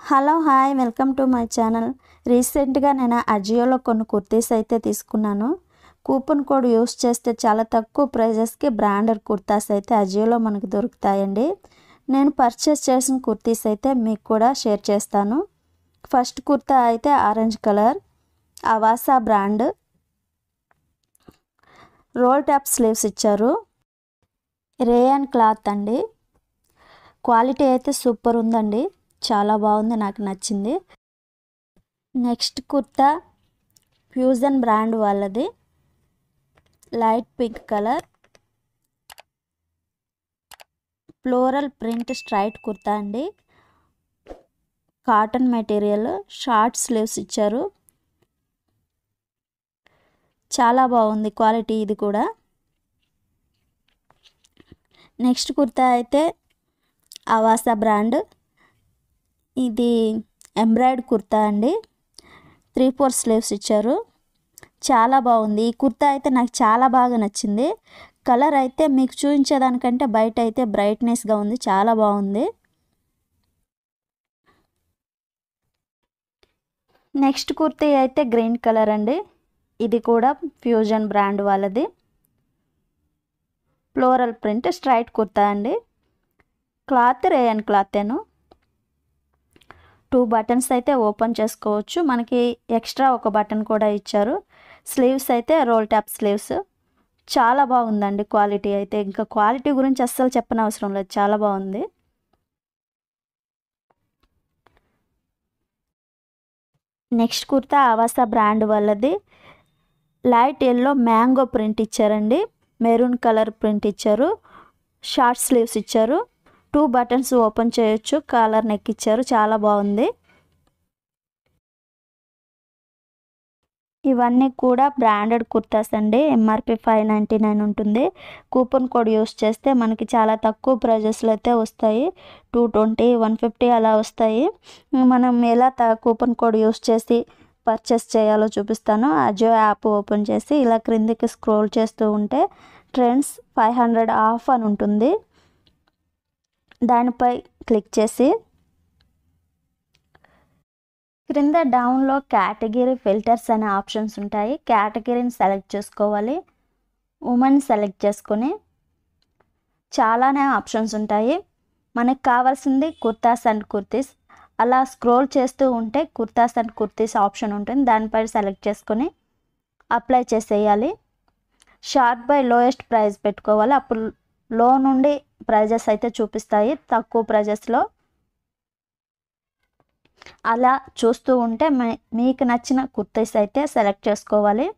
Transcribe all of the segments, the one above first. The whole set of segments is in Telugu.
hello hi welcome to my channel రీసెంట్గా నేను అజియోలో కొన్ని కుర్తీస్ అయితే తీసుకున్నాను కూపన్ కోడ్ యూస్ చేస్తే చాలా తక్కువ ప్రైజెస్కి బ్రాండెడ్ కుర్తాస్ అయితే అజియోలో మనకు దొరుకుతాయండి నేను పర్చేస్ చేసిన కుర్తీస్ అయితే మీకు కూడా షేర్ చేస్తాను ఫస్ట్ కుర్తా అయితే orange colour Avaasa brand roll top sleeves ఇచ్చారు రేయన్ క్లాత్ అండి క్వాలిటీ అయితే సూపర్ ఉందండి చాలా బాగుంది నాకు నచ్చింది నెక్స్ట్ కుర్తా ఫ్యూజన్ బ్రాండ్ వాళ్ళది light pink colour floral print straight kurta అండి కాటన్ మెటీరియల్ షార్ట్ స్లీవ్స్ ఇచ్చారు చాలా బాగుంది క్వాలిటీ ఇది కూడా నెక్స్ట్ కుర్తా అయితే అవాసా బ్రాండ్ ఇది ఎంబ్రాయిడ్ కుర్తా అండి త్రీ ఫోర్ స్లీవ్స్ ఇచ్చారు చాలా బాగుంది ఈ కుర్తా అయితే నాకు చాలా బాగా నచ్చింది కలర్ అయితే మీకు చూపించేదానికంటే బయట అయితే బ్రైట్నెస్గా ఉంది చాలా బాగుంది నెక్స్ట్ కుర్తీ అయితే గ్రీన్ కలర్ అండి ఇది కూడా ఫ్యూజన్ బ్రాండ్ వాళ్ళది ఫ్లోరల్ ప్రింట్ స్ట్రైట్ కుర్తా అండి క్లాత్ రేయన్ క్లాతేను టూ బటన్స్ అయితే ఓపెన్ చేసుకోవచ్చు మనకి ఎక్స్ట్రా ఒక బటన్ కూడా ఇచ్చారు స్లీవ్స్ అయితే రోల్ ట్యాప్ స్లీవ్స్ చాలా బాగుందండి క్వాలిటీ అయితే ఇంకా క్వాలిటీ గురించి అస్సలు చెప్పనవసరం లేదు చాలా బాగుంది నెక్స్ట్ కుర్తా ఆవాసా బ్రాండ్ వాళ్ళది లైట్ ఎల్లో మ్యాంగో ప్రింట్ ఇచ్చారండి మెరూన్ కలర్ ప్రింట్ ఇచ్చారు షార్ట్ స్లీవ్స్ ఇచ్చారు టూ బటన్స్ ఓపెన్ చేయొచ్చు కాలర్ నెక్ ఇచ్చారు చాలా బాగుంది ఇవన్నీ కూడా బ్రాండెడ్ కుర్తాస్ అండి ఎంఆర్పి ఫైవ్ నైంటీ నైన్ ఉంటుంది కూపన్ కోడ్ యూస్ చేస్తే మనకి చాలా తక్కువ ప్రైజెస్లో అయితే వస్తాయి టూ ట్వంటీ వన్ ఫిఫ్టీ అలా వస్తాయి మనం ఎలా త కూపన్ కోడ్ యూస్ చేసి పర్చేస్ చేయాలో చూపిస్తాను అజియో యాప్ ఓపెన్ చేసి ఇలా క్రిందికి స్క్రోల్ చేస్తూ ఉంటే ట్రెండ్స్ ఫైవ్ హండ్రెడ్ ఆఫ్ అని ఉంటుంది దానిపై క్లిక్ చేసి క్రింద డౌన్లో కేటగిరీ ఫిల్టర్స్ అనే ఆప్షన్స్ ఉంటాయి కేటగిరీని సెలెక్ట్ చేసుకోవాలి ఉమెన్ సెలెక్ట్ చేసుకొని చాలానే ఆప్షన్స్ ఉంటాయి మనకు కావాల్సింది కుర్తాస్ అండ్ కుర్తీస్ అలా స్క్రోల్ చేస్తూ ఉంటే కుర్తాస్ అండ్ కుర్తీస్ ఆప్షన్ ఉంటుంది దానిపై సెలెక్ట్ చేసుకొని అప్లై చేసేయాలి షార్ట్ బై లోయెస్ట్ ప్రైస్ పెట్టుకోవాలి అప్పుడు లో నుండి ప్రైజెస్ అయితే చూపిస్తాయి తక్కువ ప్రైజెస్లో అలా చూస్తూ ఉంటే మీకు నచ్చిన కుర్తీస్ అయితే సెలెక్ట్ చేసుకోవాలి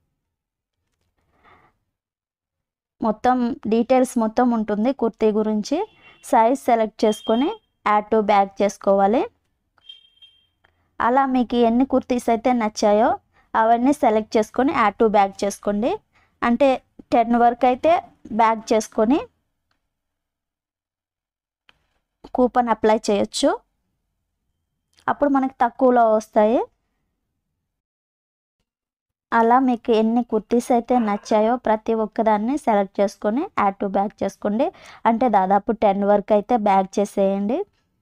మొత్తం డీటెయిల్స్ మొత్తం ఉంటుంది కుర్తీ గురించి సైజ్ సెలెక్ట్ చేసుకొని యాడ్ టు బ్యాగ్ చేసుకోవాలి అలా మీకు ఎన్ని కుర్తీస్ అయితే నచ్చాయో అవన్నీ సెలెక్ట్ చేసుకొని యాడ్ టు బ్యాగ్ చేసుకోండి అంటే టెన్ వరకు అయితే బ్యాగ్ చేసుకొని కూపన్ అప్లై చేయొచ్చు అప్పుడు మనకి తక్కువలో వస్తాయి అలా మీకు ఎన్ని కుర్తీస్ అయితే నచ్చాయో ప్రతి ఒక్కదాన్ని సెలెక్ట్ చేసుకొని యాడ్ టు బ్యాగ్ చేసుకోండి అంటే దాదాపు టెన్ వరకు అయితే బ్యాగ్ చేసేయండి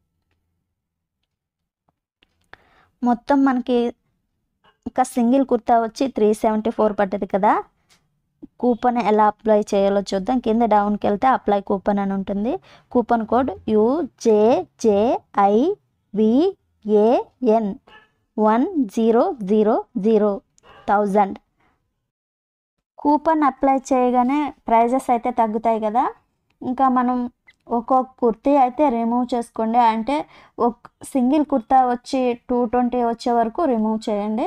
మొత్తం మనకి ఇంకా సింగిల్ కుర్తా వచ్చి త్రీ సెవెంటీ ఫోర్ పడ్డది కదా కూపన్ ఎలా అప్లై చేయాలో చూద్దాం కింద డౌన్కి వెళ్తే అప్లై కూపన్ అని ఉంటుంది కూపన్ కోడ్ యూజేజేఐ విఏఎన్ one zero zero zero thousand coupon apply చేయగానే ప్రైజెస్ అయితే తగ్గుతాయి కదా ఇంకా మనం ఒక్కొక్క కుర్తీ అయితే రిమూవ్ చేసుకోండి అంటే ఒక సింగిల్ కుర్తా వచ్చి టూ ట్వంటీ వచ్చే వరకు రిమూవ్ చేయండి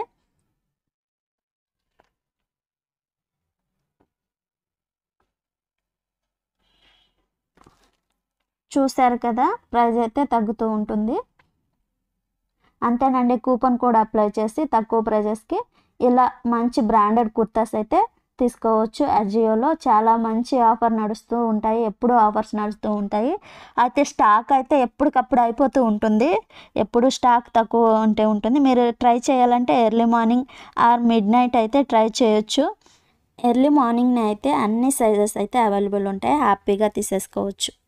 చూశారు కదా ప్రైస్ అయితే తగ్గుతూ ఉంటుంది అంతేనండి కూపన్ కోడ్ అప్లై చేసి తక్కువ ప్రైజెస్కి ఇలా మంచి బ్రాండెడ్ కుర్తాస్ అయితే తీసుకోవచ్చు అజియోలో చాలా మంచి ఆఫర్ నడుస్తూ ఉంటాయి ఎప్పుడు ఆఫర్స్ నడుస్తూ ఉంటాయి అయితే స్టాక్ అయితే ఎప్పటికప్పుడు అయిపోతూ ఉంటుంది ఎప్పుడు స్టాక్ తక్కువ ఉంటే ఉంటుంది మీరు ట్రై చేయాలంటే early morning or midnight అయితే ట్రై చేయొచ్చు ఎర్లీ మార్నింగ్ అయితే అన్ని సైజెస్ అయితే అవైలబుల్ ఉంటాయి హ్యాపీగా తీసేసుకోవచ్చు